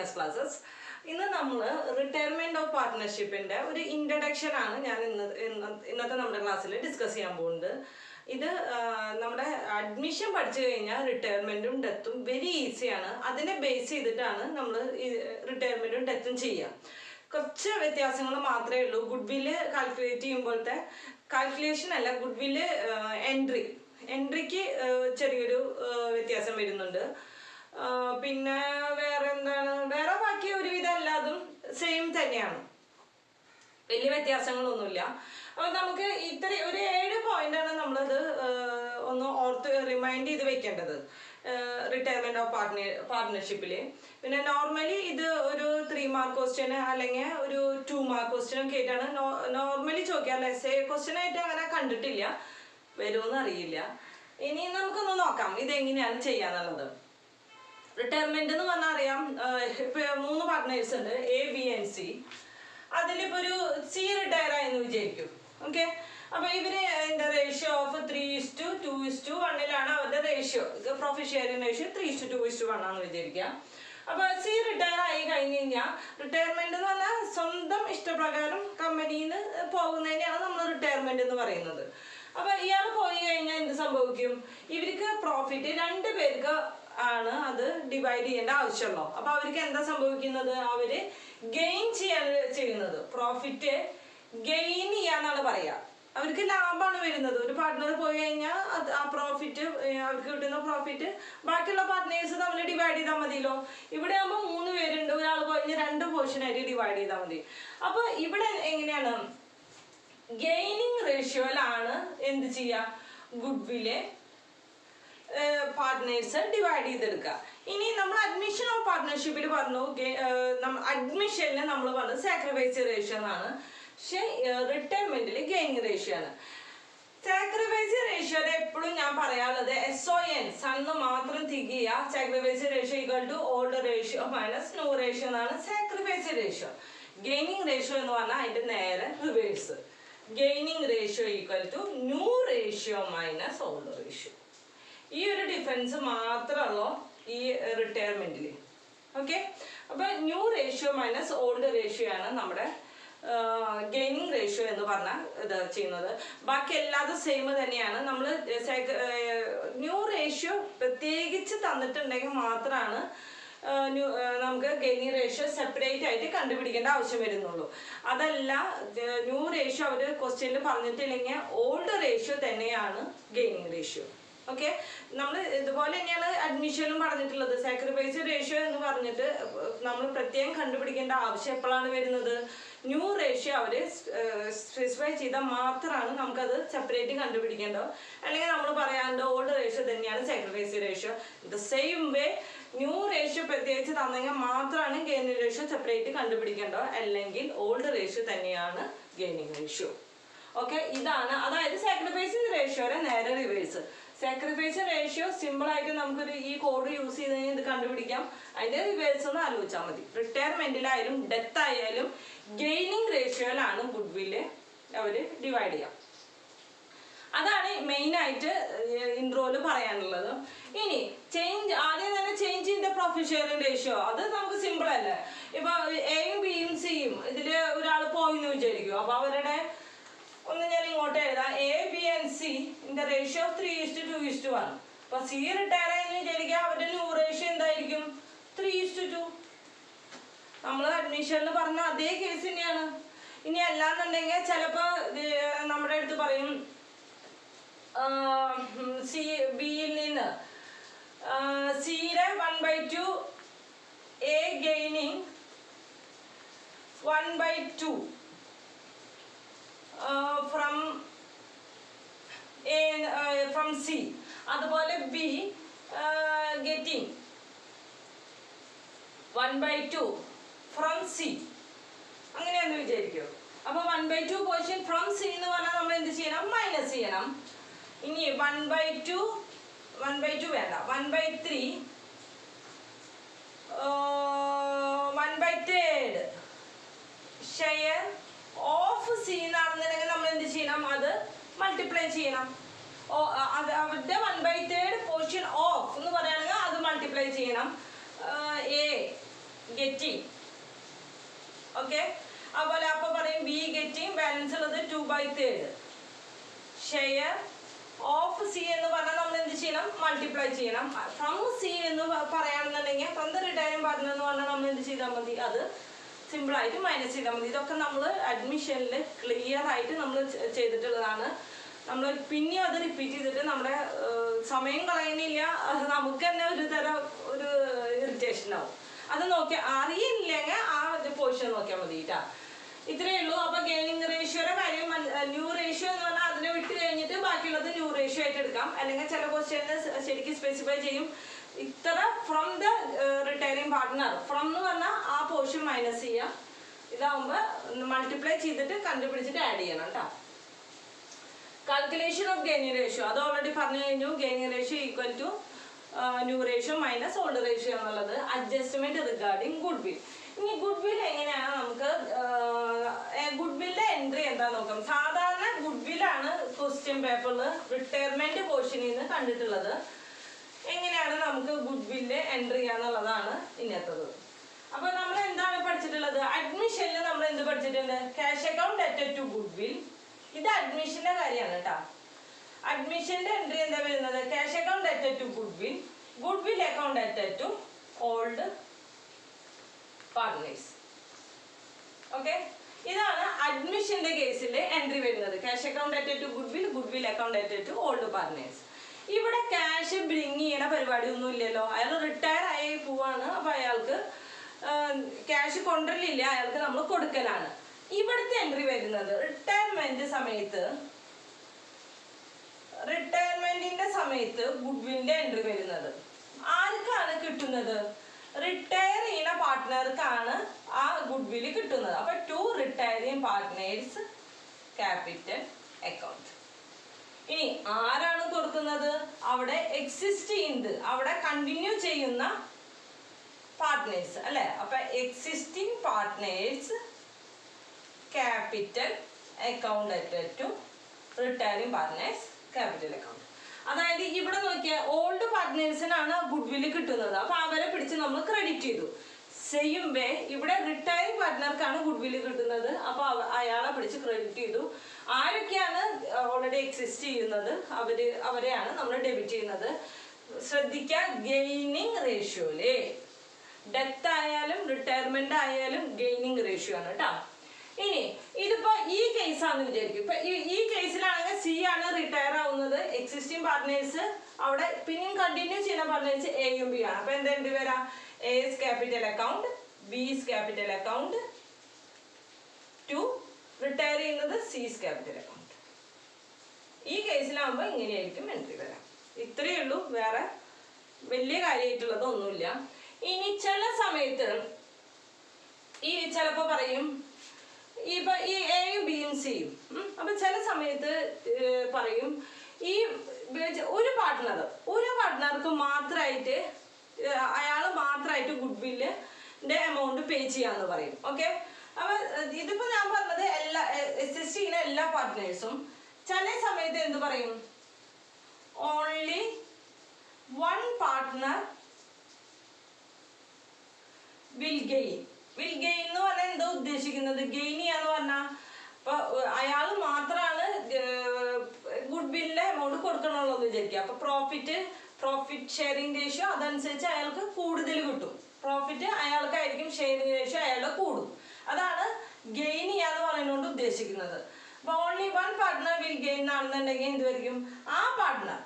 Learners classes ഇന്ന് നമ്മൾ retirement of പാർട്ട്ണർഷിപ്പിന്റെ ഒരു ഇൻട്രഡക്ഷൻ ആണ് ഞാൻ ഇന്ന് ഇന്ന- ഇന്നത്തെ നമ്മുടെ ക്ലാസ്സിൽ ഡിസ്കസ് ചെയ്യാൻ പോകുന്നത് ഇത് ആ, നമ്മുടെ അഡ്മിഷൻ പഠിച്ചു കഴിഞ്ഞാൽ റിട്ടയർമെന്റും ഡെത്തും വെരി ഈസിയാണ് അതിനെ ബേസ് ചെയ്തിട്ടാണ് നമ്മൾ റിട്ടയർമെന്റും ഡെത്തും ചെയ്യുക കുറച്ച് വ്യത്യാസങ്ങൾ മാത്രമേ ഉള്ളൂ ഗുഡ് വില്ല് കാൽക്കുലേറ്റ് ചെയ്യുമ്പോഴത്തെ കാൽക്കുലേഷൻ അല്ല ഗുഡ് വില്ല് എൻട്രി എൻട്രിക്ക് ചെറിയൊരു ആ, വ്യത്യാസം വരുന്നുണ്ട് ആ, പിന്നെ വേറെ എന്താണ് വേറെ ബാക്കി ഒരുവിധം എല്ലാതും സെയിം തന്നെയാണ് വലിയ വ്യത്യാസങ്ങളൊന്നുമില്ല അപ്പോൾ നമുക്ക് ഇത്ര ഒരു ഏഴ് പോയിന്റാണ് നമ്മളത് ആഹ്, ഒന്ന് ഓർത്ത് റിമൈൻഡ് ചെയ്ത് വെക്കേണ്ടത് റിട്ടയർമെന്റ് ഓഫ് പാർട്ട്ണർ പാർട്ട്ണർഷിപ്പിൽ പിന്നെ നോർമലി ഇത് ഒരു ത്രീ മാർക്ക് ക്വസ്റ്റ്യൻ അല്ലെങ്കിൽ ഒരു ടു മാർക്ക് ക്വസ്റ്റ്യൻ ഒക്കെ ആയിട്ടാണ് നോർമലി ചോദിക്കുക എസ് എ ക്വസ്റ്റ്യൻ ആയിട്ട് അങ്ങനെ കണ്ടിട്ടില്ല വരുമെന്ന് അറിയില്ല ഇനി നമുക്കൊന്ന് നോക്കാം ഇതെങ്ങനെയാണ് ചെയ്യാന്നുള്ളത് റിട്ടയർമെന്റ് എന്ന് പറഞ്ഞാൽ അറിയാം ആഹ് ഇപ്പൊ മൂന്ന് പാർട്ട്നേഴ്സ് ഉണ്ട് എ ബി എൻ സി അതിലിപ്പോ ഒരു സി റിട്ടയർ ആയെന്ന് വിചാരിക്കും ഓക്കെ അപ്പൊ ഇവര് എന്താ ratio of three is to two is to വണ്ണിലാണ് അവരുടെ റേഷ്യോ ഇത് profit sharing ratio three is to two is to one ആണെന്ന് വിചാരിക്കുക അപ്പൊ സി റിട്ടയർ ആയി കഴിഞ്ഞ് കഴിഞ്ഞാൽ റിട്ടയർമെന്റ് എന്ന് പറഞ്ഞാൽ സ്വന്തം ഇഷ്ടപ്രകാരം കമ്പനിയിൽ നിന്ന് പോകുന്നതിനെയാണ് നമ്മൾ റിട്ടയർമെന്റ് എന്ന് പറയുന്നത് അപ്പൊ ഇയാൾ പോയി കഴിഞ്ഞാൽ എന്ത് സംഭവിക്കും ഇവർക്ക് പ്രോഫിറ്റ് രണ്ട് പേർക്ക് ആണ് അത് ഡിവൈഡ് ചെയ്യേണ്ട ആവശ്യമുള്ളൂ അപ്പൊ അവർക്ക് എന്താ സംഭവിക്കുന്നത് അവര് ഗെയിൻ ചെയ്യാണ് ചെയ്യുന്നത് പ്രോഫിറ്റ് ഗെയിൻ ചെയ്യാന്നാണ് പറയാ അവർക്ക് ലാഭമാണ് വരുന്നത് ഒരു പാർട്ട്ണർ പോയി കഴിഞ്ഞാൽ അത് ആ പ്രോഫിറ്റ് അവർക്ക് കിട്ടുന്ന പ്രോഫിറ്റ് ബാക്കിയുള്ള പാർട്ട്നേഴ്സ് തമ്മിൽ ഡിവൈഡ് ചെയ്താൽ മതിയല്ലോ ഇവിടെ ആകുമ്പോൾ മൂന്ന് പേരുണ്ട് ഒരാൾ പോയി കഴിഞ്ഞാൽ രണ്ട് പോർഷൻ ആയിട്ട് ഡിവൈഡ് ചെയ്താൽ മതി അപ്പൊ ഇവിടെ എങ്ങനെയാണ് ഗെയിനിങ് റേഷ്യോയിലാണ് എന്ത് ചെയ്യുക ഗുഡ് വില്ല് പാർട്ട്നേഴ്സ് ഡിവൈഡ് ചെയ്തെടുക്കുക ഇനി നമ്മൾ അഡ്മിഷൻ ഓഫ് പാർട്ട്ണർഷിപ്പിൽ പറഞ്ഞു അഡ്മിഷനിൽ നമ്മൾ പറഞ്ഞത് സാക്രിഫൈസ് റേഷ്യോ എന്നാണ് പക്ഷെ റിട്ടയർമെന്റിൽ ഗെയിനിങ് റേഷ്യോ ആണ് സാക്രിഫൈസ് റേഷ്യോയുടെ എപ്പോഴും ഞാൻ പറയാനുള്ളത് എസ് ഒ എൻ സണ്ണ് മാത്രം തികയ sacrifice ratio equal to old ratio minus new ratio എന്നാണ് സാക്രിഫൈസ് റേഷ്യോ ഗെയിനിങ് റേഷ്യോ എന്ന് പറഞ്ഞാൽ അതിന്റെ നേരെ reverse gaining ratio equal to new ratio minus old ratio ഈ ഒരു ഡിഫറൻസ് മാത്രമുള്ളൂ ഈ റിട്ടയർമെന്റിൽ ഓക്കെ അപ്പൊ new ratio minus old ratio ആണ് നമ്മുടെ ഗെയിനിങ് റേഷ്യോ എന്ന് പറഞ്ഞാൽ ഇത് ചെയ്യുന്നത് ബാക്കി എല്ലാതും സെയിം തന്നെയാണ് നമ്മൾ ന്യൂ റേഷ്യോ പ്രത്യേകിച്ച് തന്നിട്ടുണ്ടെങ്കിൽ മാത്രമാണ് ന്യൂ നമുക്ക് ഗെയിനിങ് റേഷ്യോ സെപ്പറേറ്റ് ആയിട്ട് കണ്ടുപിടിക്കേണ്ട ആവശ്യം വരുന്നുള്ളൂ അതല്ല ന്യൂ റേഷ്യോ അവർ ക്വസ്റ്റ്യനിൽ പറഞ്ഞിട്ടില്ലെങ്കിൽ ഓൾഡ് റേഷ്യോ തന്നെയാണ് ഗെയിനിങ് റേഷ്യോ ഓക്കെ നമ്മൾ ഇതുപോലെ തന്നെയാണ് അഡ്മിഷനിലും പറഞ്ഞിട്ടുള്ളത് സാക്രിഫൈസ് റേഷ്യോ എന്ന് പറഞ്ഞിട്ട് നമ്മൾ പ്രത്യേകം കണ്ടുപിടിക്കേണ്ട ആവശ്യം എപ്പോഴാണ് വരുന്നത് ന്യൂ റേഷ്യോ അവർ സ്പെസിഫൈ ചെയ്താൽ മാത്രമാണ് നമുക്കത് സെപ്പറേറ്റ് കണ്ടുപിടിക്കേണ്ടത് അല്ലെങ്കിൽ നമ്മൾ പറയാണ്ട് ഓൾഡ് റേഷ്യോ തന്നെയാണ് sacrifice ratio the same way new ratio പ്രത്യേകിച്ച് തന്നെങ്കിൽ മാത്രമാണ് ഗെയിനിങ് റേഷ്യോ സെപ്പറേറ്റ് കണ്ടുപിടിക്കേണ്ടത് അല്ലെങ്കിൽ ഓൾഡ് റേഷ്യോ തന്നെയാണ് ഗെയിനിങ് റേഷ്യോ ഓക്കെ ഇതാണ് അതായത് സാക്രിഫൈസിങ് റേഷ്യോയുടെ നേരെ റിവേഴ്സ് സാക്രിഫൈസ് റേഷ്യോ സിമ്പിൾ ആയിട്ട് നമുക്കൊരു ഈ കോഡ് യൂസ് ചെയ്ത് കഴിഞ്ഞാൽ ഇത് കണ്ടുപിടിക്കാം അതിന്റെ റിവേഴ്സ് ഒന്ന് ആലോചിച്ചാൽ മതി റിട്ടയർമെന്റിലായാലും ഡെത്ത് ആയാലും ഗെയിനിങ് റേഷ്യോയിലാണ് ഗുഡ് വില്ല് അവർ ഡിവൈഡ് ചെയ്യാം അതാണ് മെയിൻ ആയിട്ട് ഇൻട്രോയില് പറയാനുള്ളത് ഇനി ചേഞ്ച് ആദ്യം തന്നെ ചേഞ്ച് ചെയ്ത പ്രോഫിറ്റ് ഷെയറിംഗ് റേഷ്യോ അത് നമുക്ക് സിമ്പിൾ അല്ലേ ഇപ്പൊ എയും ബിയും സിയും ഇതില് ഒരാൾ പോയിന്ന് വിചാരിക്കും അപ്പൊ അവരുടെ ഒന്ന് ഞാൻ ഇങ്ങോട്ട് എഴുതാം എ ബി ആൻഡ് സി ഇന്റെ ratio three is to two is to one അപ്പൊ സി റിട്ടയർ ആയെന്ന് വിചാരിക്കുക അവരുടെ ന്യൂ റേഷ്യോ എന്തായിരിക്കും ത്രീ ഇസ്റ്റ് ടു നമ്മൾ അഡ്മിഷനിൽ പറഞ്ഞ അതേ കേസ് തന്നെയാണ് ഇനി അല്ലാന്നുണ്ടെങ്കിൽ ചിലപ്പോ ഇത് നമ്മുടെ അടുത്ത് പറയും സി ബിയിൽ നിന്ന് സിയുടെ one by two A gaining one by two from A from C അതുപോലെ B getting one by two from C അങ്ങനെയാന്ന് വിചാരിക്കോ അപ്പൊ one by two portion from C എന്ന് പറഞ്ഞാൽ നമ്മൾ എന്ത് ചെയ്യണം മൈനസ് ചെയ്യണം ഇനി one by two one by two വേണ്ട one by three one by third share of C എന്നാണെന്നുണ്ടെങ്കിൽ നമ്മൾ എന്ത് ചെയ്യണം അത് മൾട്ടിപ്ലൈ ചെയ്യണം ഓ അ- അത് അവരുടെ one by third portion of എന്ന് പറയുകയാണെങ്കിൽ അത് മൾട്ടിപ്ലൈ ചെയ്യണം എ ഗെറ്റിംഗ് ഓക്കെ അതുപോലെ അപ്പൊ പറയും ബി ഗെറ്റിംഗ് ബാലൻസ് ഉള്ളത് two by third share of C എന്ന് പറഞ്ഞാൽ നമ്മൾ എന്ത് ചെയ്യണം മൾട്ടിപ്ലൈ ചെയ്യണം ഫ്രം സി എന്ന് പ- പറയുകയാണെന്നുണ്ടെങ്കിൽ ഫ്രം ദ റിട്ടയറിംഗ് പാർട്ട്ണർ എന്ന് പറഞ്ഞാൽ നമ്മൾ എന്ത് ചെയ്താൽ മതി അത് സിമ്പിൾ ആയിട്ട് മൈനസ് ചെയ്താൽ മതി ഇതൊക്കെ നമ്മൾ അഡ്മിഷനിൽ ക്ലിയർ ആയിട്ട് നമ്മൾ ചെയ്തിട്ടുള്ളതാണ് നമ്മൾ പിന്നെയും അത് റിപ്പീറ്റ് ചെയ്തിട്ട് നമ്മുടെ ഏർ, സമയം കളയുന്നില്ല അത് നമുക്ക് തന്നെ ഒരു തരം ഒരു ഇറിറ്റേഷൻ ആവും അത് നോക്കി അറിയില്ലെങ്കിൽ ആ പോർഷൻ നോക്കിയാൽ മതി കേട്ടാ ഇത്രയേ ഉള്ളൂ അപ്പൊ ഗെയിനിങ് റേഷ്യോയുടെ കാര്യം ന്യൂ റേഷ്യോ എന്ന് പറഞ്ഞാൽ അതിനെ വിട്ട് കഴിഞ്ഞിട്ട് ബാക്കിയുള്ളത് ന്യൂ റേഷ്യോ ആയിട്ട് എടുക്കാം അല്ലെങ്കിൽ ചില ക്വസ്റ്റ്യനിൽ ശരിക്കും സ്പെസിഫൈ ചെയ്യും ഇത്ര from the retiring partner from എന്ന് പറഞ്ഞാൽ ആ പോർഷൻ മൈനസ് ചെയ്യാം ഇതാവുമ്പോൾ മൾട്ടിപ്ലൈ ചെയ്തിട്ട് കണ്ടുപിടിച്ചിട്ട് ആഡ് ചെയ്യണം കേട്ടോ കാൽക്കുലേഷൻ ഓഫ് ഗെയിനിങ് റേഷ്യോ അത് ഓൾറെഡി പറഞ്ഞു കഴിഞ്ഞു gaining ratio equal to new ratio minus old ratio എന്നുള്ളത് അഡ്ജസ്റ്റ്മെന്റ് റിഗാർഡിങ് ഗുഡ് വിൽ ഇനി ഗുഡ് വിൽ എങ്ങനെയാണ് നമുക്ക് ഗുഡ് വില്ലിന്റെ എൻട്രി എന്താ നോക്കാം സാധാരണ ഗുഡ് വില്ലാണ് ക്വസ്റ്റ്യൻ പേപ്പറിൽ റിട്ടയർമെന്റ് പോർഷനിൽ നിന്ന് കണ്ടിട്ടുള്ളത് എങ്ങനെയാണ് നമുക്ക് ഗുഡ് വില്ല് എൻട്രി ചെയ്യാന്നുള്ളതാണ് ഇന്നത്തത് അപ്പൊ നമ്മൾ എന്താണ് പഠിച്ചിട്ടുള്ളത് അഡ്മിഷനിൽ നമ്മൾ എന്ത് പഠിച്ചിട്ടുണ്ട് cash account added to goodwill ഇത് അഡ്മിഷന്റെ കാര്യമാണ് കേട്ടോ അഡ്മിഷന്റെ എൻട്രി എന്താ വരുന്നത് cash account added to goodwill goodwill account added to old partners okay ഇതാണ് അഡ്മിഷന്റെ കേസിൽ എൻട്രി വരുന്നത് cash account added to goodwill goodwill account added to old partners ഇവിടെ ക്യാഷ് ബ്രിങ് ചെയ്യണ പരിപാടി ഒന്നും ഇല്ലല്ലോ അയാൾ റിട്ടയർ ആയി പോവാണ് അപ്പൊ അയാൾക്ക് ക്യാഷ് കൊണ്ടുവരില്ല അയാൾക്ക് നമ്മൾ കൊടുക്കലാണ് ഇവിടുത്തെ എൻട്രി വരുന്നത് റിട്ടയർമെന്റ് സമയത്ത് റിട്ടയർമെന്റിന്റെ സമയത്ത് ഗുഡ്വില്ലിന്റെ എൻട്രി വരുന്നത് ആർക്കാണ് കിട്ടുന്നത് റിട്ടയർ ചെയ്യുന്ന പാർട്ട്ണർക്കാണ് ആ ഗുഡ്വില് കിട്ടുന്നത് അപ്പൊ to retiring partners capital account ഇനി ആരാണ് കൊടുക്കുന്നത് അവിടെ എക്സിസ്റ്റ് ചെയ്യുന്നത് അവിടെ കണ്ടിന്യൂ ചെയ്യുന്ന പാർട്ട്നേഴ്സ് അല്ലെ അപ്പൊ existing partners capital account added to retiring partners capital account അതായത് ഇവിടെ നോക്കിയാൽ ഓൾഡ് പാർട്ട്നേഴ്സിനാണ് ഗുഡ് വില്ല് കിട്ടുന്നത് അപ്പൊ അവരെ പിടിച്ച് നമ്മൾ ക്രെഡിറ്റ് ചെയ്തു സെയിം വേ ഇവിടെ റിട്ടയറിംഗ് പാർട്ട്ണർക്കാണ് ഗുഡ് വില്ല് കിട്ടുന്നത് അപ്പൊ അവ- അയാളെ പിടിച്ച് ക്രെഡിറ്റ് ചെയ്തു ആരൊക്കെയാണ് ഓൾറെഡി എക്സിസ്റ്റ് ചെയ്യുന്നത് അവര് അവരെയാണ് നമ്മൾ ഡെബിറ്റ് ചെയ്യുന്നത് ശ്രദ്ധിക്കുക ഗെയിനിങ് റേഷ്യോയില് ഡെത്ത് ആയാലും റിട്ടയർമെന്റ് ആയാലും ഗെയിനിങ് റേഷ്യോ ആണ് കേട്ടോ ഇനി ഇതിപ്പോ ഈ കേസാന്ന് വിചാരിക്കും ഇപ്പൊ ഈ ഈ കേസിലാണെങ്കിൽ സി ആണ് റിട്ടയർ ആവുന്നത് എക്സിസ്റ്റിംഗ് പാർട്ട്നേഴ്സ് അവിടെ പിന്നെയും കണ്ടിന്യൂ ചെയ്യുന്ന പാർട്ട്നേഴ്സ് എയും ബി ആണ് അപ്പൊ എന്താ എന്ത് വരാം S capital account B's capital account to retire ചെയ്യുന്നത് സീസ് ക്യാപിറ്റൽ അക്കൗണ്ട് ഈ കേസിലാകുമ്പോൾ ഇങ്ങനെയായിരിക്കും എൻട്രി വരാം ഇത്രയേ ഉള്ളൂ വേറെ വലിയ കാര്യമായിട്ടുള്ളത് ഒന്നുമില്ല ഇനി ചില സമയത്ത് ഈ ചിലപ്പോൾ പറയും ഇപ്പൊ ഈ എയും ബിയും സിയും അപ്പൊ ചില സമയത്ത് ഏർ പറയും ഈ ബേജ് ഒരു പാർട്ട്ണർ ഒരു പാർട്ട്ണർക്ക് മാത്രമായിട്ട് അയാൾ മാത്രമായിട്ട് ഗുഡ് വില്ലിന്റെ എമൗണ്ട് പേ ചെയ്യാന്ന് പറയും ഓക്കെ അപ്പൊ ഏർ ഇതിപ്പോ ഞാൻ പറഞ്ഞത് എല്ലാ എസ് എസ് ചെയ്യുന്ന എല്ലാ പാർട്ട്നേഴ്സും ചില സമയത്ത് എന്ത് പറയും only one partner will gain will gain എന്ന് പറഞ്ഞാൽ എന്താ ഉദ്ദേശിക്കുന്നത് ഗെയിൻ ചെയ്യാന്ന് പറഞ്ഞാൽ ഇപ്പൊ അയാൾ മാത്രമാണ് ഗുഡ് വില്ലിന്റെ എമൗണ്ട് കൊടുക്കണുള്ളൂ എന്ന് വിചാരിക്കുക അപ്പൊ പ്രോഫിറ്റ് പ്രോഫിറ്റ് ഷെയറിംഗ് റേഷ്യോ അതനുസരിച്ച് അയാൾക്ക് കൂടുതൽ കിട്ടും പ്രോഫിറ്റ് അയാൾക്കായിരിക്കും ഷെയറിംഗ് റേഷ്യോ അയാളുടെ കൂടും അതാണ് ഗെയിൻ ചെയ്യാന്ന് പറയുന്നതുകൊണ്ട് ഉദ്ദേശിക്കുന്നത് അപ്പൊ only one partner will gain ആണെന്നുണ്ടെങ്കിൽ എന്തുമായിരിക്കും ആ പാർട്ട്ണർ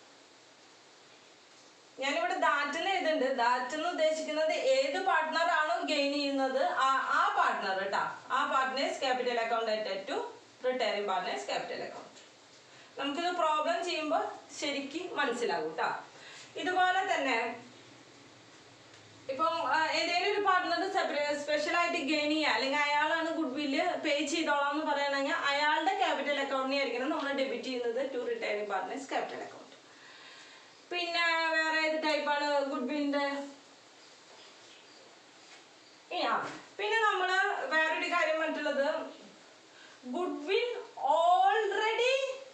ഞാനിവിടെ ദാറ്റിൽ എഴുതുന്നുണ്ട് ദാറ്റ് എന്ന് ഉദ്ദേശിക്കുന്നത് ഏത് പാർട്ട്ണർ ആണോ ഗെയിൻ ചെയ്യുന്നത് ആ ആ പാർട്ട്ണർ കേട്ടാ ആ partners capital account added to retiring partners capital account നമുക്കിത് പ്രോബ്ലം ചെയ്യുമ്പോൾ ശരിക്കും മനസ്സിലാകും കേട്ടാ ഇതുപോലെ തന്നെ ഇപ്പം ആ, ഏതെങ്കിലും ഒരു പാർട്ട്ണർ സ്പെഷ്യൽ ആയിട്ട് ഗെയിൻ ചെയ്യുക അല്ലെങ്കിൽ അയാളാണ് ഗുഡ് വില്ല് പേ ചെയ്തോളാം എന്ന് പറയണമെങ്കിൽ അയാളുടെ ക്യാപിറ്റൽ അക്കൗണ്ടിനെ ആയിരിക്കണം നമ്മൾ ഡെബിറ്റ് ചെയ്യുന്നത് to retiring partners capital account പിന്നെ വേറെ ഏത് ടൈപ്പാണ് ഗുഡ് വില്ലിന്റെ ആ പിന്നെ നമ്മൾ വേറൊരു കാര്യം പറഞ്ഞിട്ടുള്ളത് goodwill already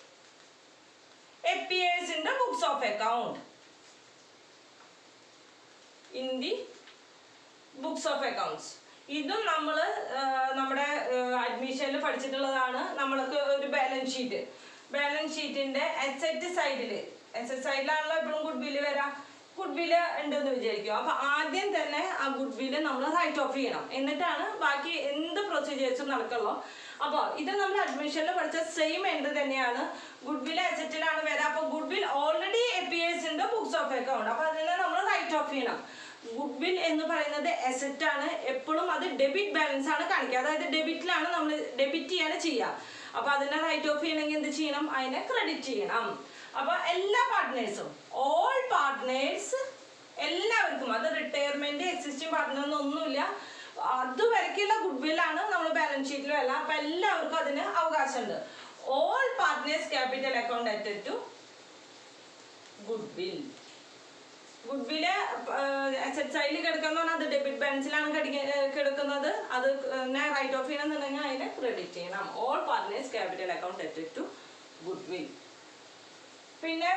appears in the books of account in the books of accounts ഇതും നമ്മൾ നമ്മുടെ അഡ്മിഷനിൽ പഠിച്ചിട്ടുള്ളതാണ് നമ്മൾക്ക് ഒരു ബാലൻസ് ഷീറ്റ് ബാലൻസ് ഷീറ്റിന്റെ അസറ്റ് സൈഡിൽ അസറ്റ് സൈഡിലാണല്ലോ എപ്പോഴും ഗുഡ് ബില്ല് വരാം ഗുഡ് ബില്ല് ഉണ്ടെന്ന് വിചാരിക്കും അപ്പൊ ആദ്യം തന്നെ ആ ഗുഡ് ബില്ല് നമ്മൾ റൈറ്റ് ഓഫ് ചെയ്യണം എന്നിട്ടാണ് ബാക്കി എന്ത് പ്രൊസീജിയേഴ്സും നടക്കുള്ളൂ അപ്പോൾ ഇത് നമ്മൾ അഡ്മിഷനിൽ പഠിച്ച സെയിം എൻഡ് തന്നെയാണ് ഗുഡ് ബില്ല് അസറ്റിലാണ് വരാം അപ്പോൾ goodwill already appears in the books of account അപ്പോൾ അതിനെ നമ്മൾ റൈറ്റ് ഓഫ് ചെയ്യണം ഗുഡ് ബിൽ എന്ന് പറയുന്നത് അസറ്റ് ആണ് എപ്പോഴും അത് ഡെബിറ്റ് ബാലൻസ് ആണ് കാണിക്കുക അതായത് ഡെബിറ്റിലാണ് നമ്മൾ ഡെബിറ്റ് ചെയ്യാണ് ചെയ്യുക അപ്പൊ അതിനെ റൈറ്റ് ഓഫ് ചെയ്യണമെങ്കിൽ എന്ത് ചെയ്യണം അതിനെ ക്രെഡിറ്റ് ചെയ്യണം അപ്പൊ എല്ലാ പാർട്ട്നേഴ്സും ഓൾ പാർട്ട്നേഴ്സ് എല്ലാവർക്കും അത് റിട്ടയർമെന്റ് എക്സിസ്റ്റിംഗ് പാർട്ട്നർ ഒന്നുമില്ല അതുവരയ്ക്കുള്ള ഗുഡ് വില്ലാണ് നമ്മൾ ബാലൻസ് ഷീറ്റിലും അല്ല അപ്പൊ എല്ലാവർക്കും അതിന് അവകാശമുണ്ട് all partners capital account added to goodwill goodwill asset side കിടക്കുന്ന പറഞ്ഞാൽ അത് ഡെബിറ്റ് ബാലൻസിലാണ് കിടക്കുന്നത് അത് റൈറ്റ് ഓഫ് ചെയ്യണമെന്നുണ്ടെങ്കിൽ അതിനെ ക്രെഡിറ്റ് ചെയ്യണം all partners capital account added to goodwill പിന്നെ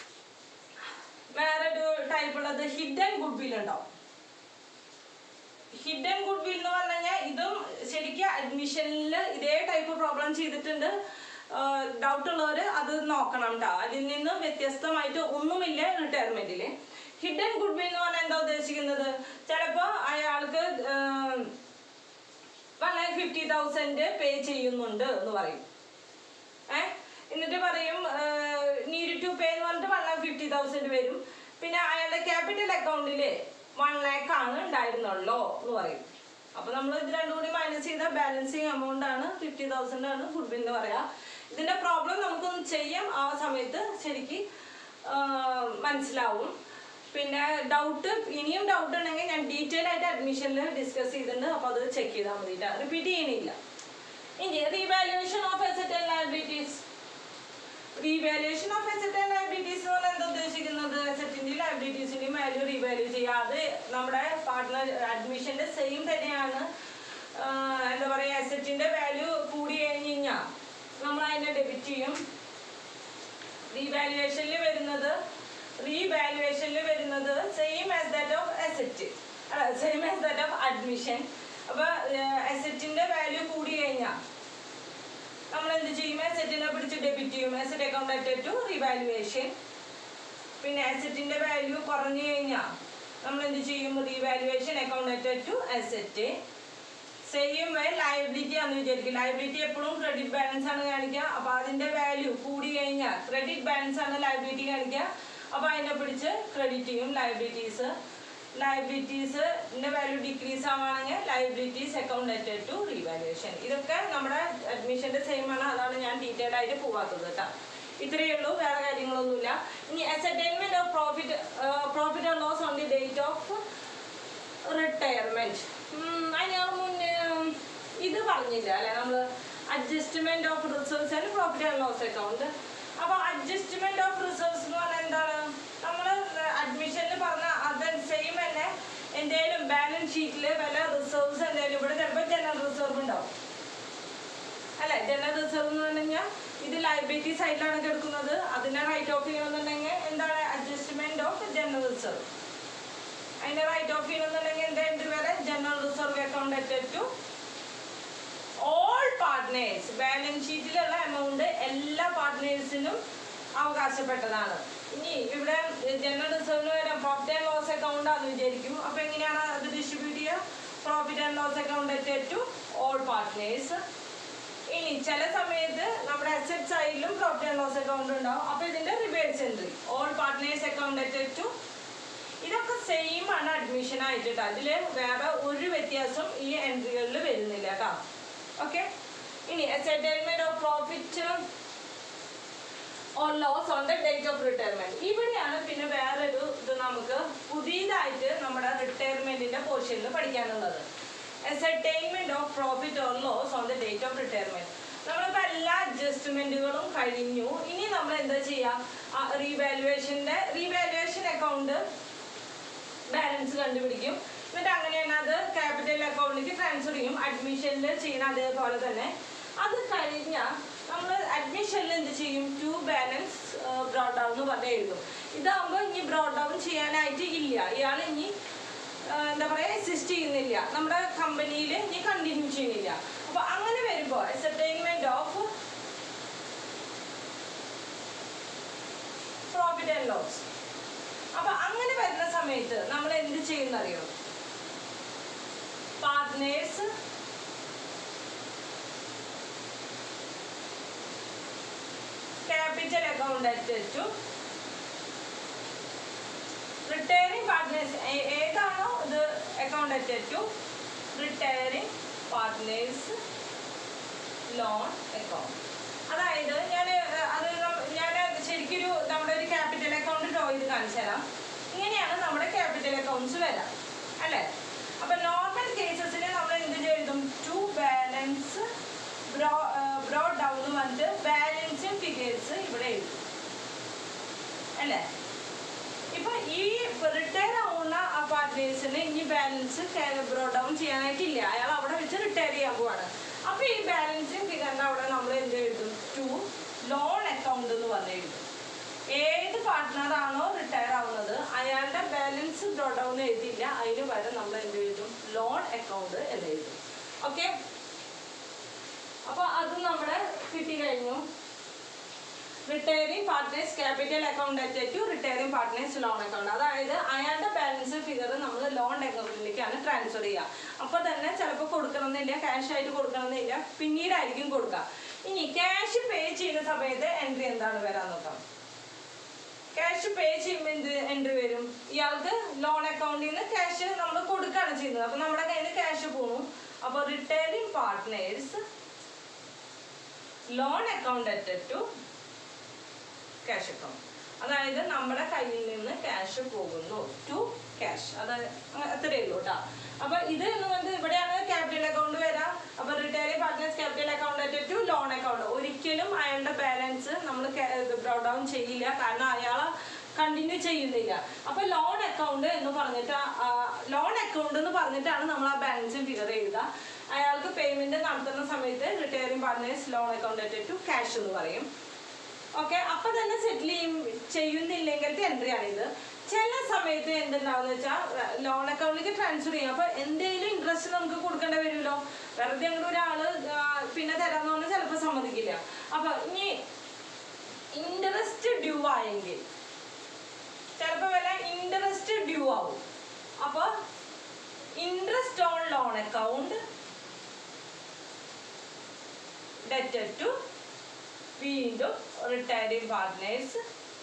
വേറൊരു ടൈപ്പ് ഉള്ളത് ഹിഡൻ ഗുഡ് വിൽ ഉണ്ടാവും ഹിഡൻ ഗുഡ് വിൽ എന്ന് പറഞ്ഞു കഴിഞ്ഞാൽ ഇതും ശരിക്കും അഡ്മിഷനിൽ ഇതേ ടൈപ്പ് പ്രോബ്ലം ചെയ്തിട്ടുണ്ട് ഡൗട്ട് ഉള്ളവർ അത് നോക്കണം കേട്ടോ അതിൽ നിന്ന് വ്യത്യസ്തമായിട്ട് ഒന്നുമില്ല റിട്ടയർമെന്റിൽ ഹിഡൻ ഗുഡ് വിൽ എന്ന് പറഞ്ഞാൽ എന്താ ഉദ്ദേശിക്കുന്നത് ചിലപ്പോൾ അയാൾക്ക് one lakh fifty thousand pay ചെയ്യുന്നുണ്ട് എന്ന് പറയും ഏ എന്നിട്ട് പറയും നീഡ് ടു പേ എന്ന് പറഞ്ഞിട്ട് വൺ ലാക്ക് ഫിഫ്റ്റി തൗസൻഡ് വരും പിന്നെ അയാളുടെ ക്യാപിറ്റൽ അക്കൗണ്ടിൽ വൺ ലാക്ക് ആണ് ഉണ്ടായിരുന്നുള്ളൂ എന്ന് പറയും അപ്പൊ നമ്മൾ ഇത് രണ്ടും കൂടി മൈനസ് ചെയ്ത ബാലൻസിങ് എമൗണ്ട് ആണ് ഫിഫ്റ്റി തൗസൻഡ് ആണ് ഫുഡ് ബിൽ എന്ന് പറയാ ഇതിന്റെ പ്രോബ്ലം നമുക്കൊന്ന് ചെയ്യാം ആ സമയത്ത് ശരിക്ക് ആ, മനസ്സിലാവും പിന്നെ ഡൗട്ട് ഇനിയും ഡൗട്ട് ഉണ്ടെങ്കിൽ ഞാൻ ഡീറ്റെയിൽ ആയിട്ട് അഡ്മിഷനിൽ ഡിസ്കസ് ചെയ്തിട്ടുണ്ട് അപ്പോൾ അത് ചെക്ക് ചെയ്താൽ മതി റിപ്പീറ്റ് ചെയ്യണില്ല ഇനി revaluation of asset and liabilities revaluation of asset and liabilities എന്ന് പറഞ്ഞാൽ എന്താ ഉദ്ദേശിക്കുന്നത് അസറ്റിന്റെയും ലയബിലിറ്റീസിന്റെയും വാല്യൂ റീവാല്യൂ ചെയ്യുക അത് നമ്മുടെ പാർട്ട്ണർ അഡ്മിഷന്റെ സെയിം തന്നെയാണ് ആഹ് എന്താ പറയുക അസറ്റിന്റെ വാല്യൂ കൂടി കഴിഞ്ഞ് കഴിഞ്ഞാൽ നമ്മൾ അതിനെ ഡെബിറ്റ് ചെയ്യും റീവാലുവേഷനിൽ വരുന്നത് റീവാലുവേഷനിൽ വരുന്നത് same as that of asset same as that of admission അപ്പൊ അസറ്റിന്റെ വാല്യൂ കൂടി കഴിഞ്ഞാൽ നമ്മൾ എന്ത് ചെയ്യും അസറ്റിനെ പിടിച്ച് ഡെബിറ്റ് ചെയ്യും asset account added to revaluation പിന്നെ അസറ്റിന്റെ വാല്യൂ കുറഞ്ഞു കഴിഞ്ഞാൽ നമ്മൾ എന്ത് ചെയ്യും revaluation account added to asset same way liability ആണെന്ന് വിചാരിക്കും ലയബിലിറ്റി എപ്പോഴും ക്രെഡിറ്റ് ബാലൻസ് ആണ് കാണിക്കുക അപ്പൊ അതിന്റെ വാല്യൂ കൂടി കഴിഞ്ഞാൽ ക്രെഡിറ്റ് ബാലൻസ് ആണ് ലയബിലിറ്റി കാണിക്കുക അപ്പൊ അതിനെ പിടിച്ച് ക്രെഡിറ്റ് ചെയ്യും ലയബിലിറ്റീസ് ലയബിലിറ്റീസ് വാല്യൂ ഡിക്രീസ് ആവുകയാണെങ്കിൽ liabilities account added to revaluation ഇതൊക്കെ നമ്മുടെ അഡ്മിഷന്റെ സെയിം ആണ് അതാണ് ഞാൻ ഡീറ്റെയിൽ ആയിട്ട് പോവാത്തത് കേട്ടോ ഇത്രയേ ഉള്ളൂ വേറെ കാര്യങ്ങളൊന്നുമില്ല ഇനി assignment of profit profit and loss on the date of retirement അതിന് മുന്നേ ഉം, ഇത് പറഞ്ഞില്ല അല്ലെ നമ്മൾ adjustment of reserves and profit and loss account അപ്പൊ അഡ്ജസ്റ്റ്മെന്റ് ഓഫ് റിസർവ്സ് എന്ന് പറഞ്ഞാൽ എന്താണ് നമ്മൾ അഡ്മിഷനിൽ പറഞ്ഞ അത് സെയിം തന്നെ എന്തെങ്കിലും ബാലൻസ് ഷീറ്റിൽ വല്ല റിസർവ്സ് എന്തെങ്കിലും ഇവിടെ ചിലപ്പോൾ ജനറൽ റിസർവ് ഉണ്ടാവും അല്ലെ ജനറൽ റിസർവ് എന്ന് പറഞ്ഞു കഴിഞ്ഞാൽ ഇത് ലൈബിലിറ്റി സൈഡിലാണ് കിടക്കുന്നത് അതിനെ റൈറ്റ് ഓഫ് ചെയ്യണമെന്നുണ്ടെങ്കിൽ എന്താണ് അഡ്ജസ്റ്റ്മെന്റ് ഓഫ് ജനറൽ റിസർവ് അതിന്റെ റൈറ്റ് ഓഫ് ചെയ്യണമെന്നുണ്ടെങ്കിൽ എന്താ എന്ത് വരെ general reserve account added to all partners balance ഷീറ്റിലുള്ള എമൗണ്ട് എല്ലാ പാർട്ട്നേഴ്സിനും അവകാശപ്പെട്ടതാണ് ഇനി ഇവിടെ ജനറൽ റിസർവിന് വരാം പ്രോഫിറ്റ് ആൻഡ് ലോസ് അക്കൗണ്ട് ആണെന്ന് വിചാരിക്കും അപ്പൊ എങ്ങനെയാണ് അത് ഡിസ്ട്രിബ്യൂട്ട് ചെയ്യുക profit and loss account added to all partners ഇനി ചില സമയത്ത് നമ്മുടെ അസറ്റ് സൈഡിലും പ്രോഫിറ്റ് ആൻഡ് ലോസ് അക്കൗണ്ട് ഉണ്ടാവും അപ്പൊ ഇതിന്റെ reverse entry all partners account added to ഇതൊക്കെ സെയിം ആണ് അഡ്മിഷൻ ആയിട്ട് ട്ടോ. അതില് വേറെ ഒരു വ്യത്യാസം ഈ എൻട്രികളിൽ വരുന്നില്ല കേട്ടോ ഓക്കെ ഇനി settlement of profit or loss on the date of retirement ഇവിടെയാണ് പിന്നെ വേറൊരു ഇത് നമുക്ക് പുതിയതായിട്ട് നമ്മുടെ റിട്ടയർമെന്റിന്റെ പോർഷനിൽ പഠിക്കാനുള്ളത് ascertainment of profit or loss on the date of retirement നമ്മളിപ്പോൾ എല്ലാ അഡ്ജസ്റ്റ്മെന്റുകളും കഴിഞ്ഞു ഇനി നമ്മൾ എന്താ ചെയ്യുക റീവാലുവേഷന്റെ റീവാലുവേഷൻ അക്കൗണ്ട് ബാലൻസ് കണ്ടുപിടിക്കും എന്നിട്ട് അങ്ങനെയാണ് അത് ക്യാപിറ്റൽ അക്കൗണ്ടിലേക്ക് ട്രാൻസ്ഫർ ചെയ്യും അഡ്മിഷനിൽ ചെയ്യുന്ന അതേപോലെ തന്നെ അത് കഴിഞ്ഞാൽ നമ്മൾ അഡ്മിഷനിൽ എന്ത് ചെയ്യും ടു ബാലൻസ് ബ്രോഡ് ഡൗൺ എന്ന് പറഞ്ഞ് എഴുതും ഇതാകുമ്പോൾ ഇനി ബ്രോഡ് ഡൗൺ ചെയ്യാനായിട്ട് ഇല്ല ഇയാൾ ഇനി എന്താ പറയുക എക്സിസ്റ്റ് ചെയ്യുന്നില്ല നമ്മുടെ കമ്പനിയിൽ ഇനി കണ്ടിന്യൂ ചെയ്യുന്നില്ല അപ്പോൾ അങ്ങനെ വരുമ്പോൾ ascertainment of profit and loss അപ്പൊ അങ്ങനെ വരുന്ന സമയത്ത് നമ്മൾ എന്ത് ചെയ്യുന്നറിയോ partners capital account at retiring partners ഏതാണോ ഇത് account at to retiring partners loan account അതായത് ഞാൻ അത് ഞാൻ ശരിക്കൊരു നമ്മുടെ ഒരു ക്യാപിറ്റൽ അക്കൗണ്ട് ഡ്രോ ചെയ്ത് കാണിച്ചു തരാം ഇങ്ങനെയാണ് നമ്മുടെ ക്യാപിറ്റൽ അക്കൗണ്ട്സ് വരാം അല്ലേ അപ്പൊ നോർമൽ കേസസിൽ നമ്മൾ എന്ത് എഴുതും to balance brought brought down വന്നിട്ട് ബാലൻസും ഫിഗേഴ്സ് ഇവിടെ എഴുതും അല്ലേ ഇപ്പൊ ഈ റിട്ടയർ ആവുന്ന ആ പാർട്ട്നേഴ്സിന് ഇനി ബാലൻസ് ബ്രോ ഡൗൺ ചെയ്യാനായിട്ടില്ല അയാൾ അവിടെ വെച്ച് റിട്ടയർ ചെയ്യാൻ പോവാണ് അപ്പൊ ഈ ബാലൻസും ഫിഗറിന്റെ അവിടെ നമ്മൾ എന്ത് എഴുതും ടു ലോൺ അക്കൗണ്ട് എന്ന് പറഞ്ഞ് എഴുതും ഏത് പാർട്ട്ണർ ആണോ റിട്ടയർ ആവുന്നത് അയാളുടെ ബാലൻസ് ബ്രോ ഡൗൺ എഴുതിയില്ല അതിന് പകരം നമ്മൾ എന്ത് എഴുതും ലോൺ അക്കൗണ്ട് എന്ന് എഴുതും ഓക്കെ അപ്പൊ അത് നമ്മുടെ കിട്ടി കഴിഞ്ഞു retiring partners capital account at to retiring partners loan account അതായത് അയാളുടെ ബാലൻസ് ഫിഗർ നമ്മൾ ലോൺ അക്കൗണ്ടിലേക്കാണ് ട്രാൻസ്ഫർ ചെയ്യുക അപ്പോൾ തന്നെ ചിലപ്പോൾ കൊടുക്കണമെന്നില്ല ക്യാഷ് ആയിട്ട് കൊടുക്കണമെന്നില്ല പിന്നീടായിരിക്കും കൊടുക്കുക ഇനി ക്യാഷ് പേ ചെയ്യുന്ന സമയത്ത് എൻട്രി എന്താണ് വരാൻ നോക്കാം ക്യാഷ് പേ ചെയ്യുമ്പോൾ എന്ത് എൻട്രി വരും ഇയാൾക്ക് ലോൺ അക്കൗണ്ടിൽ നിന്ന് ക്യാഷ് നമ്മൾ കൊടുക്കുകയാണ് ചെയ്യുന്നത് അപ്പോൾ നമ്മുടെ കയ്യിൽ നിന്ന് ക്യാഷ് പോകും അപ്പോൾ retiring partners loan account at to cash account അതായത് നമ്മുടെ കയ്യിൽ നിന്ന് ക്യാഷ് പോകുന്നു ടു ക്യാഷ് അത് അത്രയേ ഉള്ളൂ കേട്ടോ അപ്പൊ ഇത് എന്ന് പറഞ്ഞത് ഇവിടെയാണ് ക്യാപിറ്റൽ അക്കൗണ്ട് വരാം അപ്പൊ retiring partners capital account at to loan account ഒരിക്കലും അയാളുടെ ബാലൻസ് നമ്മൾ ബ്രോ ഡൗൺ ചെയ്യില്ല കാരണം അയാളെ കണ്ടിന്യൂ ചെയ്യുന്നില്ല അപ്പൊ ലോൺ അക്കൗണ്ട് എന്ന് പറഞ്ഞിട്ട് ലോൺ അക്കൗണ്ട് എന്ന് പറഞ്ഞിട്ടാണ് നമ്മൾ ആ ബാലൻസും ഫിഗർ എഴുതുക അയാൾക്ക് പേയ്മെന്റ് നടത്തുന്ന സമയത്ത് retiring partners loan account at to cash എന്ന് പറയും ഓക്കെ അപ്പൊ തന്നെ സെറ്റിൽ ചെയ്യും ചെയ്യുന്നില്ലെങ്കിലത്തെ എൻട്രി ആണിത് ചില സമയത്ത് എന്തുണ്ടാവുന്ന വെച്ചാൽ ലോൺ അക്കൗണ്ടിലേക്ക് ട്രാൻസ്ഫർ ചെയ്യും അപ്പൊ എന്തെങ്കിലും ഇൻട്രസ്റ്റ് നമുക്ക് കൊടുക്കേണ്ടി വരുമല്ലോ വെറുതെ അങ്ങോട്ട് ഒരാള് ആ, പിന്നെ തരാന്ന് പറഞ്ഞാൽ ചിലപ്പോൾ സമ്മതിക്കില്ല അപ്പൊ ഇനി ഇൻട്രസ്റ്റ് ഡ്യൂ ആയെങ്കിൽ ചിലപ്പോൾ വല്ല ഇൻട്രസ്റ്റ് ഡ്യൂ ആവും അപ്പൊ interest on loan account debtor to വീണ്ടും റിട്ടയറിംഗ് പാർട്ട്നേഴ്സ്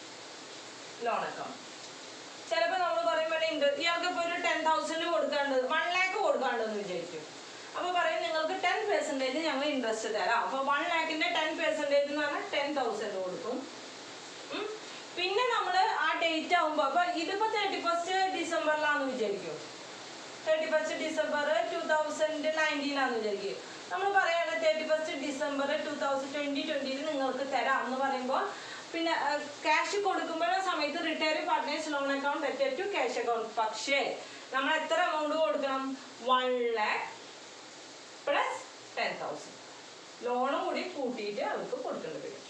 ലോൺ അക്കൗണ്ട് ചിലപ്പോൾ നമ്മൾ പറയും പോലെ ഉണ്ട് ഇയാൾക്ക് ഇപ്പോൾ ഒരു ടെൻ തൗസൻഡ് കൊടുക്കാണ്ട് വൺ ലാക്ക് കൊടുക്കാണ്ടെന്ന് വിചാരിക്കും അപ്പോൾ പറയും നിങ്ങൾക്ക് ടെൻ പെർസെൻറ്റേജ് ഞങ്ങൾ ഇൻട്രസ്റ്റ് തരാം അപ്പോൾ വൺ ലാക്കിൻ്റെ ടെൻ പെർസെൻറ്റേജ് എന്ന് പറഞ്ഞാൽ ടെൻ തൗസൻഡ് കൊടുക്കും ഉം. പിന്നെ നമ്മൾ ആ ഡേറ്റ് ആകുമ്പോൾ അപ്പോൾ ഇതിപ്പോൾ തേർട്ടി ഫസ്റ്റ് ഡിസംബറിലാണെന്ന് വിചാരിക്കും thirty first December two thousand നയൻറ്റീനാന്ന് വിചാരിക്കും നമ്മൾ പറയാണ് thirty first December two thousand twenty ട്വൻറ്റിയിൽ നിങ്ങൾക്ക് തരാം എന്ന് പറയുമ്പോൾ പിന്നെ ക്യാഷ് കൊടുക്കുമ്പോൾ ആ സമയത്ത് retiring partners loan account at to cash account പക്ഷേ നമ്മൾ എത്ര എമൗണ്ട് കൊടുക്കണം one lakh plus ten thousand ലോണും കൂടി കൂട്ടിയിട്ട് അവർക്ക് കൊടുക്കേണ്ടി വരും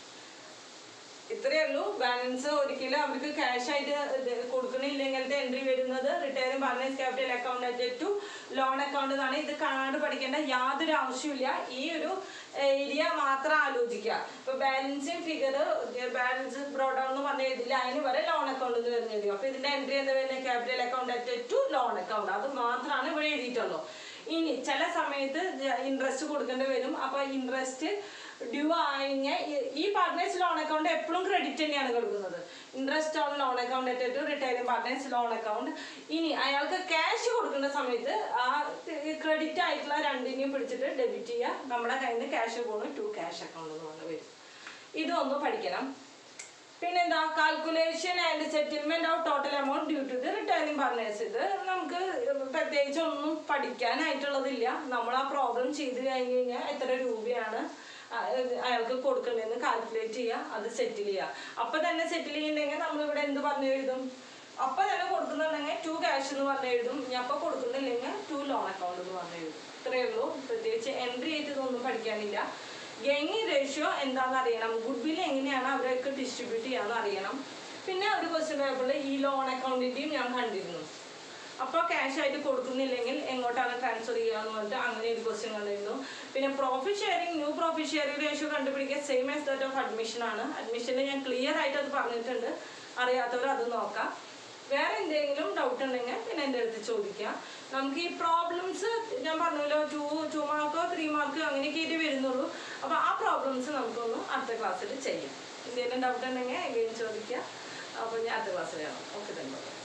ഇത്രയേ ഉള്ളൂ ബാലൻസ് ഒരിക്കലും അവർക്ക് ക്യാഷ് ആയിട്ട് ഇത് കൊടുക്കണില്ലെങ്കിലത്തെ എൻട്രി വരുന്നത് retiring balance capital account at to loan account എന്നാണ് ഇത് കാണാണ്ട് പഠിക്കേണ്ട യാതൊരു ആവശ്യമില്ല ഈ ഒരു ഏരിയ മാത്രം ആലോചിക്കുക ഇപ്പൊ ബാലൻസിങ് ഫിഗർ ബാലൻസ് ബ്രോഡൗൺ എന്ന് പറഞ്ഞ ഇതിൽ അതിന് വരെ ലോൺ അക്കൗണ്ട് എന്ന് വരുന്നത് അപ്പൊ ഇതിന്റെ എൻട്രി എന്താ വരുന്നത് capital account at to loan account അത് മാത്രമാണ് ഇവിടെ എഴുതിയിട്ടുള്ളൂ ഇനി ചില സമയത്ത് ഇൻട്രസ്റ്റ് കൊടുക്കേണ്ടി വരും അപ്പൊ ഇൻട്രസ്റ്റ് ഡ്യൂ ആയിങ്ങ ഈ പാർട്ട്നേഴ്സ് ലോൺ അക്കൗണ്ട് എപ്പോഴും ക്രെഡിറ്റ് തന്നെയാണ് കൊടുക്കുന്നത് interest on loan account at retiring partners loan account ഇനി അയാൾക്ക് ക്യാഷ് കൊടുക്കുന്ന സമയത്ത് ആ ക്രെഡിറ്റ് ആയിട്ടുള്ള രണ്ടിനെയും പിടിച്ചിട്ട് ഡെബിറ്റ് ചെയ്യുക നമ്മുടെ കയ്യിൽ നിന്ന് ക്യാഷ് പോകുന്നു ടു ക്യാഷ് അക്കൗണ്ട് എന്ന് പറഞ്ഞ് വരും ഇതൊന്ന് പഠിക്കണം പിന്നെന്താ calculation and settlement of total amount due to the retiring partners ഇത് നമുക്ക് പ്രത്യേകിച്ച് ഒന്നും പഠിക്കാനായിട്ടുള്ളതില്ല നമ്മൾ ആ പ്രോബ്ലം ചെയ്ത് കഴിഞ്ഞ് കഴിഞ്ഞാൽ എത്ര രൂപയാണ് ആ, ഇത് അയാൾക്ക് കൊടുക്കേണ്ടതെന്ന് കാൽക്കുലേറ്റ് ചെയ്യുക അത് സെറ്റിൽ ചെയ്യുക അപ്പൊ തന്നെ സെറ്റിൽ ചെയ്യുന്നുണ്ടെങ്കിൽ നമ്മളിവിടെ എന്ത് പറഞ്ഞു എഴുതും അപ്പൊ തന്നെ കൊടുക്കുന്നുണ്ടെങ്കിൽ ടു ക്യാഷ് എന്ന് പറഞ്ഞു എഴുതും ഇനി അപ്പൊ കൊടുക്കുന്നില്ലെങ്കിൽ ടു ലോൺ അക്കൗണ്ട് എന്ന് പറഞ്ഞു എഴുതും ഇത്രയേ ഉള്ളൂ പ്രത്യേകിച്ച് എൻട്രി ആയിട്ട് ഇതൊന്നും പഠിക്കാനില്ല ഗെയിങ് റേഷ്യോ എന്താണെന്ന് അറിയണം ഗുഡ് വിൽ എങ്ങനെയാണ് അവരൊക്കെ ഡിസ്ട്രിബ്യൂട്ട് ചെയ്യാന്ന് അറിയണം പിന്നെ ഒരു ക്വസ്റ്റ്യൻ പേപ്പറിൽ ഈ ലോൺ അക്കൗണ്ടിന്റെയും ഞാൻ കണ്ടിരുന്നു അപ്പോൾ ക്യാഷ് ആയിട്ട് കൊടുക്കുന്നില്ലെങ്കിൽ എങ്ങോട്ടാണ് ട്രാൻസ്ഫർ ചെയ്യാന്ന് പറഞ്ഞിട്ട് അങ്ങനെ ഒരു ക്വസ്റ്റ്യൻ കണ്ടിരുന്നു പിന്നെ profit sharing new profit sharing ratio കണ്ടുപിടിക്കുക same as that of admission ആണ് അഡ്മിഷനിൽ ഞാൻ ക്ലിയർ ആയിട്ട് അത് പറഞ്ഞിട്ടുണ്ട് അറിയാത്തവർ അത് നോക്കാം വേറെ എന്തെങ്കിലും ഡൗട്ട് ഉണ്ടെങ്കിൽ പിന്നെ എൻ്റെ അടുത്ത് ചോദിക്കാം നമുക്ക് ഈ പ്രോബ്ലംസ് ഞാൻ പറഞ്ഞല്ലോ ടു ടു മാർക്കോ ത്രീ മാർക്കോ അങ്ങനെയൊക്കെ ആയിട്ട് വരുന്നുള്ളൂ അപ്പോൾ ആ പ്രോബ്ലംസ് നമുക്കൊന്ന് അടുത്ത ക്ലാസ്സിൽ ചെയ്യാം എന്തെങ്കിലും ഡൗട്ട് ഉണ്ടെങ്കിൽ എഗെയിൻ ചോദിക്കുക അപ്പോൾ ഞാൻ അടുത്ത ക്ലാസ്സിൽ കാണാം ഓക്കെ തന്നെ